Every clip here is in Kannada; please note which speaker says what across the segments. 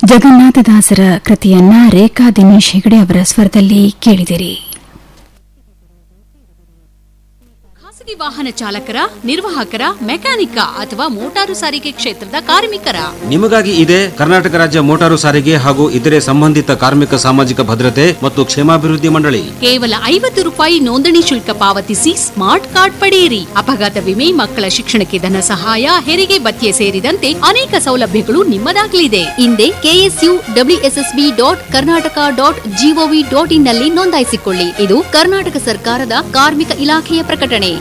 Speaker 1: ಜಗನ್ನಾಥದಾಸರ ಕೃತಿಯನ್ನ ರೇಖಾ ದಿನೇಶ್ ಹೆಗಡೆ ಅವರ ಸ್ವರದಲ್ಲಿ ಕೇಳಿದಿರಿ
Speaker 2: ಖಾಸಗಿ ವಾಹನ ಚಾಲಕರ ನಿರ್ವಾಹಕರ ಮೆಕ್ಯಾನಿಕ ಅಥವಾ ಮೋಟಾರು ಸಾರಿಗೆ ಕ್ಷೇತ್ರದ ಕಾರ್ಮಿಕರ
Speaker 3: ನಿಮಗಾಗಿ ಇದೆ ಕರ್ನಾಟಕ ರಾಜ್ಯ ಮೋಟಾರು ಸಾರಿಗೆ ಹಾಗೂ ಇತರೆ ಸಂಬಂಧಿತ ಕಾರ್ಮಿಕ ಸಾಮಾಜಿಕ ಭದ್ರತೆ ಮತ್ತು ಕ್ಷೇಮಾಭಿವೃದ್ಧಿ ಮಂಡಳಿ
Speaker 2: ಕೇವಲ ಐವತ್ತು ರೂಪಾಯಿ ನೋಂದಣಿ ಶುಲ್ಕ ಪಾವತಿಸಿ ಸ್ಮಾರ್ಟ್ ಕಾರ್ಡ್ ಪಡೆಯಿರಿ ಅಪಘಾತ ವಿಮೆ ಮಕ್ಕಳ ಶಿಕ್ಷಣಕ್ಕೆ ಧನ ಸಹಾಯ ಹೆರಿಗೆ ಭತ್ಯೆ ಸೇರಿದಂತೆ ಅನೇಕ ಸೌಲಭ್ಯಗಳು ನಿಮ್ಮದಾಗಲಿದೆ ಹಿಂದೆ KSU WSSB dot Karnataka dot GOV dot in ನಲ್ಲಿ ನೋಂದಾಯಿಸಿಕೊಳ್ಳಿ ಇದು ಕರ್ನಾಟಕ ಸರ್ಕಾರದ ಕಾರ್ಮಿಕ ಇಲಾಖೆಯ ಪ್ರಕಟಣೆ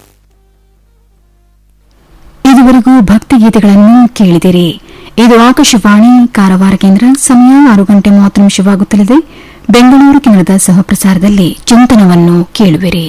Speaker 1: ಇದುವರೆಗೂ ಭಕ್ತಿಗೀತೆಗಳನ್ನು ಕೇಳಿದಿರಿ ಇದು ಆಕಾಶವಾಣಿ ಕಾರವಾರ ಕೇಂದ್ರ ಸಮಯ ಆರು ಗಂಟೆ ಮೂವತ್ತು ನಿಮಿಷವಾಗುತ್ತಲಿದೆ ಬೆಂಗಳೂರು ಕೇಂದ್ರದ ಸಹಪ್ರಸಾರದಲ್ಲಿ ಚಿಂತನವನ್ನು ಕೇಳುವಿರಿ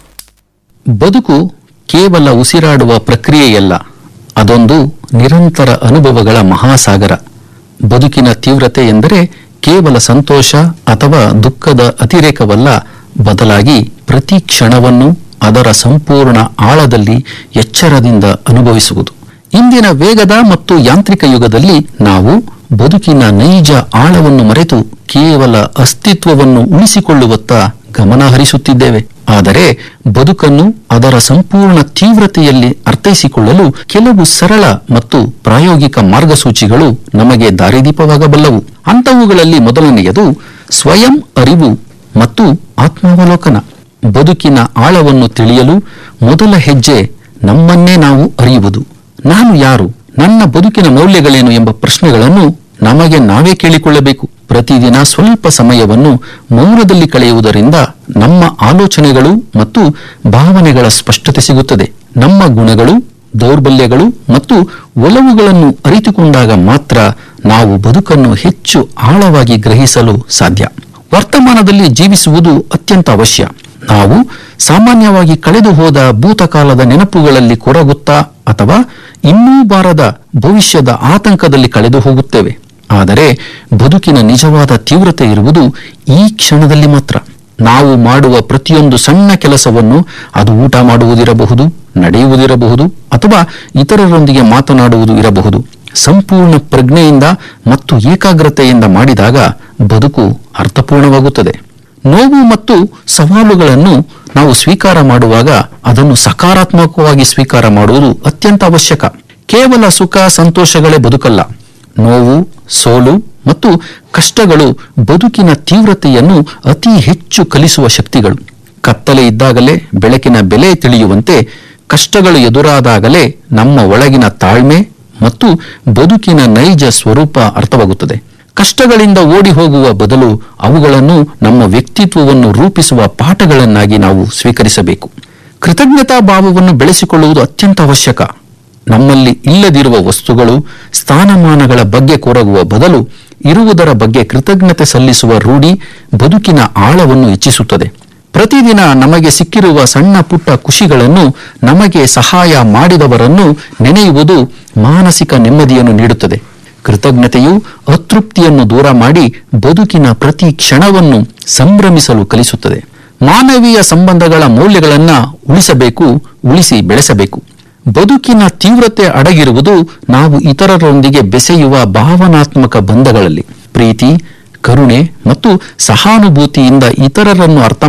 Speaker 4: ಬದುಕು ಕೇವಲ ಉಸಿರಾಡುವ ಪ್ರಕ್ರಿಯೆಯಲ್ಲ ಅದೊಂದು ನಿರಂತರ ಅನುಭವಗಳ ಮಹಾಸಾಗರ ಬದುಕಿನ ತೀವ್ರತೆ ಎಂದರೆ ಕೇವಲ ಸಂತೋಷ ಅಥವಾ ದುಃಖದ ಅತಿರೇಕವಲ್ಲ ಬದಲಾಗಿ ಪ್ರತಿ ಕ್ಷಣವನ್ನು ಅದರ ಸಂಪೂರ್ಣ ಆಳದಲ್ಲಿ ಎಚ್ಚರದಿಂದ ಅನುಭವಿಸುವುದು ಇಂದಿನ ವೇಗದ ಮತ್ತು ಯಾಂತ್ರಿಕ ಯುಗದಲ್ಲಿ ನಾವು ಬದುಕಿನ ನೈಜ ಆಳವನ್ನು ಮರೆತು ಕೇವಲ ಅಸ್ತಿತ್ವವನ್ನು ಉಳಿಸಿಕೊಳ್ಳುವತ್ತ ಗಮನ ಹರಿಸುತ್ತಿದ್ದೇವೆ ಆದರೆ ಬದುಕನ್ನು ಅದರ ಸಂಪೂರ್ಣ ತೀವ್ರತೆಯಲ್ಲಿ ಅರ್ಥೈಸಿಕೊಳ್ಳಲು ಕೆಲವು ಸರಳ ಮತ್ತು ಪ್ರಾಯೋಗಿಕ ಮಾರ್ಗಸೂಚಿಗಳು ನಮಗೆ ದಾರಿದೀಪವಾಗಬಲ್ಲವು ಅಂಥವುಗಳಲ್ಲಿ ಮೊದಲನೆಯದು ಸ್ವಯಂ ಅರಿವು ಮತ್ತು ಆತ್ಮಾವಲೋಕನ ಬದುಕಿನ ಆಳವನ್ನು ತಿಳಿಯಲು ಮೊದಲ ಹೆಜ್ಜೆ ನಮ್ಮನ್ನೇ ನಾವು ಅರಿಯುವುದು ನಾನು ಯಾರು ನನ್ನ ಬದುಕಿನ ಮೌಲ್ಯಗಳೇನು ಎಂಬ ಪ್ರಶ್ನೆಗಳನ್ನು ನಮಗೆ ನಾವೇ ಕೇಳಿಕೊಳ್ಳಬೇಕು ಪ್ರತಿದಿನ ಸ್ವಲ್ಪ ಸಮಯವನ್ನು ಮೌನದಲ್ಲಿ ಕಳೆಯುವುದರಿಂದ ನಮ್ಮ ಆಲೋಚನೆಗಳು ಮತ್ತು ಭಾವನೆಗಳ ಸ್ಪಷ್ಟತೆ ಸಿಗುತ್ತದೆ ನಮ್ಮ ಗುಣಗಳು ದೌರ್ಬಲ್ಯಗಳು ಮತ್ತು ಒಲವುಗಳನ್ನು ಅರಿತುಕೊಂಡಾಗ ಮಾತ್ರ ನಾವು ಬದುಕನ್ನು ಹೆಚ್ಚು ಆಳವಾಗಿ ಗ್ರಹಿಸಲು ಸಾಧ್ಯ ವರ್ತಮಾನದಲ್ಲಿ ಜೀವಿಸುವುದು ಅತ್ಯಂತ ಅವಶ್ಯ ನಾವು ಸಾಮಾನ್ಯವಾಗಿ ಕಳೆದು ಹೋದ ಭೂತಕಾಲದ ನೆನಪುಗಳಲ್ಲಿ ಕೊರಗುತ್ತಾ ಅಥವಾ ಇನ್ನೂ ಬಾರದ ಭವಿಷ್ಯದ ಆತಂಕದಲ್ಲಿ ಕಳೆದು ಹೋಗುತ್ತೇವೆ ಆದರೆ ಬದುಕಿನ ನಿಜವಾದ ತೀವ್ರತೆ ಇರುವುದು ಈ ಕ್ಷಣದಲ್ಲಿ ಮಾತ್ರ ನಾವು ಮಾಡುವ ಪ್ರತಿಯೊಂದು ಸಣ್ಣ ಕೆಲಸವನ್ನು ಅದು ಊಟ ಮಾಡುವುದಿರಬಹುದು ನಡೆಯುವುದಿರಬಹುದು ಅಥವಾ ಇತರರೊಂದಿಗೆ ಮಾತನಾಡುವುದು ಇರಬಹುದು ಸಂಪೂರ್ಣ ಪ್ರಜ್ಞೆಯಿಂದ ಮತ್ತು ಏಕಾಗ್ರತೆಯಿಂದ ಮಾಡಿದಾಗ ಬದುಕು ಅರ್ಥಪೂರ್ಣವಾಗುತ್ತದೆ ನೋವು ಮತ್ತು ಸವಾಲುಗಳನ್ನು ನಾವು ಸ್ವೀಕಾರ ಮಾಡುವಾಗ ಅದನ್ನು ಸಕಾರಾತ್ಮಕವಾಗಿ ಸ್ವೀಕಾರ ಮಾಡುವುದು ಅತ್ಯಂತ ಅವಶ್ಯಕ ಕೇವಲ ಸುಖ ಸಂತೋಷಗಳೇ ಬದುಕಲ್ಲ ನೋವು ಸೋಲು ಮತ್ತು ಕಷ್ಟಗಳು ಬದುಕಿನ ತೀವ್ರತೆಯನ್ನು ಅತಿ ಹೆಚ್ಚು ಕಲಿಸುವ ಶಕ್ತಿಗಳು ಕತ್ತಲೆ ಇದ್ದಾಗಲೇ ಬೆಳಕಿನ ಬೆಲೆ ತಿಳಿಯುವಂತೆ ಕಷ್ಟಗಳು ಎದುರಾದಾಗಲೇ ನಮ್ಮ ಒಳಗಿನ ತಾಳ್ಮೆ ಮತ್ತು ಬದುಕಿನ ನೈಜ ಸ್ವರೂಪ ಅರ್ಥವಾಗುತ್ತದೆ ಕಷ್ಟಗಳಿಂದ ಓಡಿ ಹೋಗುವ ಬದಲು ಅವುಗಳನ್ನು ನಮ್ಮ ವ್ಯಕ್ತಿತ್ವವನ್ನು ರೂಪಿಸುವ ಪಾಠಗಳನ್ನಾಗಿ ನಾವು ಸ್ವೀಕರಿಸಬೇಕು ಕೃತಜ್ಞತಾ ಭಾವವನ್ನು ಬೆಳೆಸಿಕೊಳ್ಳುವುದು ಅತ್ಯಂತ ಅವಶ್ಯಕ ನಮ್ಮಲ್ಲಿ ಇಲ್ಲದಿರುವ ವಸ್ತುಗಳು ಸ್ಥಾನಮಾನಗಳ ಬಗ್ಗೆ ಕೊರಗುವ ಬದಲು ಇರುವುದರ ಬಗ್ಗೆ ಕೃತಜ್ಞತೆ ಸಲ್ಲಿಸುವ ರೂಢಿ ಬದುಕಿನ ಆಳವನ್ನು ಹೆಚ್ಚಿಸುತ್ತದೆ ಪ್ರತಿದಿನ ನಮಗೆ ಸಿಕ್ಕಿರುವ ಸಣ್ಣ ಪುಟ್ಟ ಖುಷಿಗಳನ್ನು ನಮಗೆ ಸಹಾಯ ಮಾಡಿದವರನ್ನು ನೆನೆಯುವುದು ಮಾನಸಿಕ ನೆಮ್ಮದಿಯನ್ನು ನೀಡುತ್ತದೆ ಕೃತಜ್ಞತೆಯು ಅತೃಪ್ತಿಯನ್ನು ದೂರ ಮಾಡಿ ಬದುಕಿನ ಪ್ರತಿ ಕ್ಷಣವನ್ನು ಸಂಭ್ರಮಿಸಲು ಕಲಿಸುತ್ತದೆ ಮಾನವೀಯ ಸಂಬಂಧಗಳ ಮೌಲ್ಯಗಳನ್ನ ಉಳಿಸಬೇಕು ಉಳಿಸಿ ಬೆಳೆಸಬೇಕು ಬದುಕಿನ ತೀವ್ರತೆ ಅಡಗಿರುವುದು ನಾವು ಇತರರೊಂದಿಗೆ ಬೆಸೆಯುವ ಭಾವನಾತ್ಮಕ ಬಂಧಗಳಲ್ಲಿ ಪ್ರೀತಿ ಕರುಣೆ ಮತ್ತು ಸಹಾನುಭೂತಿಯಿಂದ ಇತರರನ್ನು ಅರ್ಥ